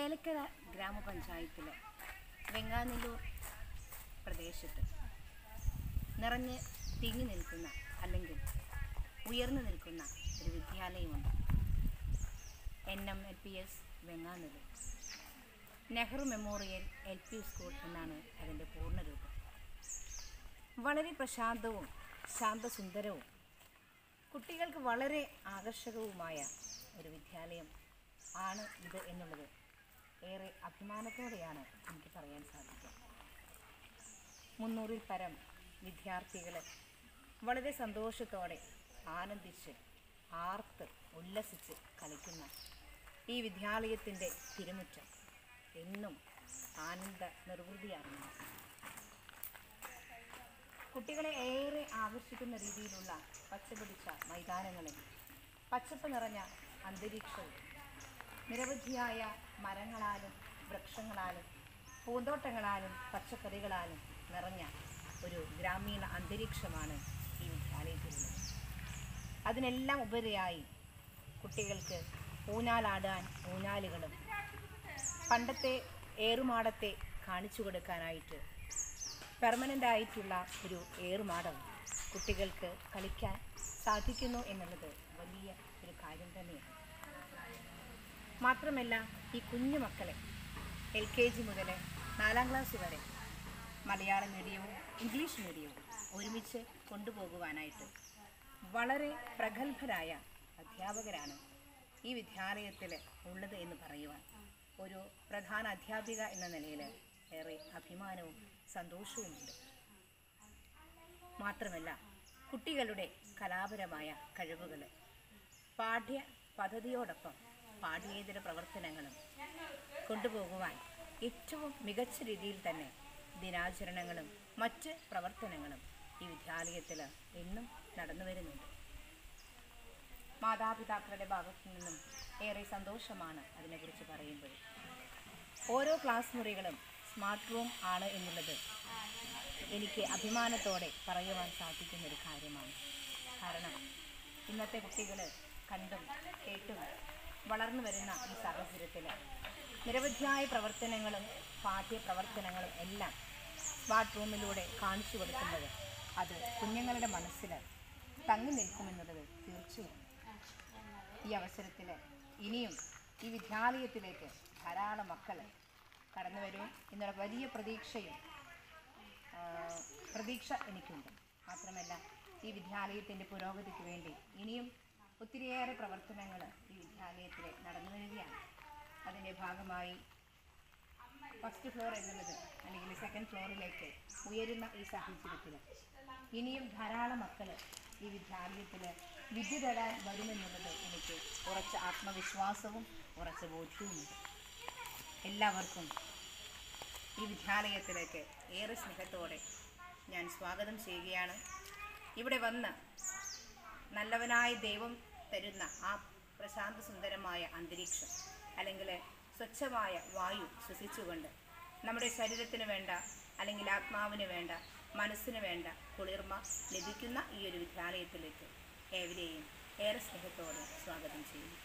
ചേലക്കര ഗ്രാമപഞ്ചായത്തിലെ വെങ്ങാനല്ലൂർ പ്രദേശത്ത് നിറഞ്ഞ് തിങ്ങി നിൽക്കുന്ന അല്ലെങ്കിൽ ഉയർന്നു നിൽക്കുന്ന ഒരു വിദ്യാലയമുണ്ട് N M L P S Venganallur Nehru memorial L P school എന്നാണ് അതിൻ്റെ പൂർണ്ണരൂപം വളരെ പ്രശാന്തവും ശാന്തസുന്ദരവും കുട്ടികൾക്ക് വളരെ ആകർഷകവുമായ ഒരു വിദ്യാലയം ആണ് ഇത് എന്നുള്ളത് ഏറെ അഭിമാനത്തോടെയാണ് എനിക്ക് പറയാൻ സാധിക്കുക മുന്നൂറിൽ പരം വിദ്യാർത്ഥികൾ വളരെ സന്തോഷത്തോടെ ആനന്ദിച്ച് ആർത്ത് ഉല്ലസിച്ച് കളിക്കുന്ന ഈ വിദ്യാലയത്തിൻ്റെ തിരുമുറ്റം എന്നും ആനന്ദ നിർവൃതിയാകുന്നു കുട്ടികളെ ഏറെ ആകർഷിക്കുന്ന രീതിയിലുള്ള പച്ചപിടിച്ച മൈതാനങ്ങളും പച്ചപ്പ് നിറഞ്ഞ അന്തരീക്ഷവും നിരവധിയായ മരങ്ങളാലും വൃക്ഷങ്ങളാലും പൂന്തോട്ടങ്ങളാലും പച്ചക്കറികളാലും നിറഞ്ഞ ഒരു ഗ്രാമീണ അന്തരീക്ഷമാണ് ഈ വിദ്യാലയത്തിലുള്ളത് അതിനെല്ലാം ഉപരിയായി കുട്ടികൾക്ക് ഊഞ്ഞാലാടാൻ ഊഞ്ഞാലുകളും പണ്ടത്തെ ഏറുമാടത്തെ കാണിച്ചു കൊടുക്കാനായിട്ട് പെർമനൻ്റ് ആയിട്ടുള്ള ഒരു ഏറുമാടം കുട്ടികൾക്ക് കളിക്കാൻ സാധിക്കുന്നു എന്നുള്ളത് വലിയ ഒരു കാര്യം തന്നെയാണ് മാത്രമല്ല ഈ കുഞ്ഞു മക്കളെ എൽ കെ ജി മുതൽ നാലാം ക്ലാസ് വരെ മലയാള മീഡിയവും ഇംഗ്ലീഷ് മീഡിയവും ഒരുമിച്ച് കൊണ്ടുപോകുവാനായിട്ട് വളരെ പ്രഗത്ഭരായ അധ്യാപകരാണ് ഈ വിദ്യാലയത്തിൽ ഉള്ളത് എന്ന് പറയുവാൻ ഒരു പ്രധാന അധ്യാപിക എന്ന നിലയിൽ ഏറെ അഭിമാനവും സന്തോഷവുമുണ്ട് മാത്രമല്ല കുട്ടികളുടെ കലാപരമായ കഴിവുകൾ പാഠ്യ പദ്ധതിയോടൊപ്പം പാഠ്യേതര പ്രവർത്തനങ്ങളും കൊണ്ടുപോകുവാൻ ഏറ്റവും മികച്ച രീതിയിൽ തന്നെ ദിനാചരണങ്ങളും മറ്റ് പ്രവർത്തനങ്ങളും ഈ വിദ്യാലയത്തിൽ എന്നും നടന്നു വരുന്നുണ്ട് മാതാപിതാക്കളുടെ ഭാഗത്തു നിന്നും ഏറെ സന്തോഷമാണ് അതിനെക്കുറിച്ച് പറയുമ്പോൾ ഓരോ ക്ലാസ് മുറികളും സ്മാർട്ട് റൂം ആണ് എന്നുള്ളത് എനിക്ക് അഭിമാനത്തോടെ പറയുവാൻ സാധിക്കുന്ന ഒരു കാര്യമാണ് കാരണം ഇന്നത്തെ കുട്ടികൾ കണ്ടും കേട്ടും വളർന്നു വരുന്ന ഈ സാഹചര്യത്തിൽ നിരവധിയായ പ്രവർത്തനങ്ങളും പാഠ്യ പ്രവർത്തനങ്ങളും എല്ലാം സ്മാർട്ട് റൂമിലൂടെ കാണിച്ചു കൊടുക്കുന്നത് അത് കുഞ്ഞുങ്ങളുടെ മനസ്സിൽ തങ്ങി നിൽക്കുമെന്നുള്ളത് തീർച്ചയാണ് ഈ അവസരത്തിൽ ഇനിയും ഈ വിദ്യാലയത്തിലേക്ക് ധാരാളം മക്കൾ കടന്നു വരും എന്നുള്ള വലിയ പ്രതീക്ഷയും ആ, പ്രതീക്ഷ എനിക്കുണ്ട് മാത്രമല്ല ഈ വിദ്യാലയത്തിൻ്റെ പുരോഗതിക്ക് വേണ്ടി ഇനിയും ഒത്തിരിയേറെ പ്രവർത്തനങ്ങൾ ഈ വിദ്യാലയത്തിൽ നടന്നു വരികയാണ് അതിൻ്റെ ഭാഗമായി ഫസ്റ്റ് ഫ്ലോർ എന്നുള്ളത് അല്ലെങ്കിൽ സെക്കൻഡ് ഫ്ലോറിലേക്ക് ഉയരുന്ന ഈ സാഹചര്യത്തിൽ ഇനിയും ധാരാളം മക്കൾ ഈ വിദ്യാലയത്തിൽ വിദ്യ തേടാൻ വരുമെന്നുള്ളത് എനിക്ക് ഉറച്ച ആത്മവിശ്വാസവും ഉറച്ച ബോധ്യവുമുണ്ട് എല്ലാവർക്കും ഈ വിദ്യാലയത്തിലേക്ക് ഏറെ സ്നേഹത്തോടെ ഞാൻ സ്വാഗതം ചെയ്യുകയാണ് ഇവിടെ വന്ന് നല്ലവനായ ദൈവം തരുന്ന ആ പ്രശാന്ത സുന്ദരമായ അന്തരീക്ഷം അല്ലെങ്കിൽ സ്വച്ഛമായ വായു ശ്വസിച്ചുകൊണ്ട് നമ്മുടെ ശരീരത്തിന് വേണ്ട അല്ലെങ്കിൽ ആത്മാവിന് വേണ്ട മനസ്സിന് വേണ്ട കുളിർമ ലഭിക്കുന്ന ഈ ഒരു വിദ്യാലയത്തിലേക്ക് ഏവരെയും ഏറെ സ്നേഹത്തോടെ സ്വാഗതം ചെയ്യുന്നു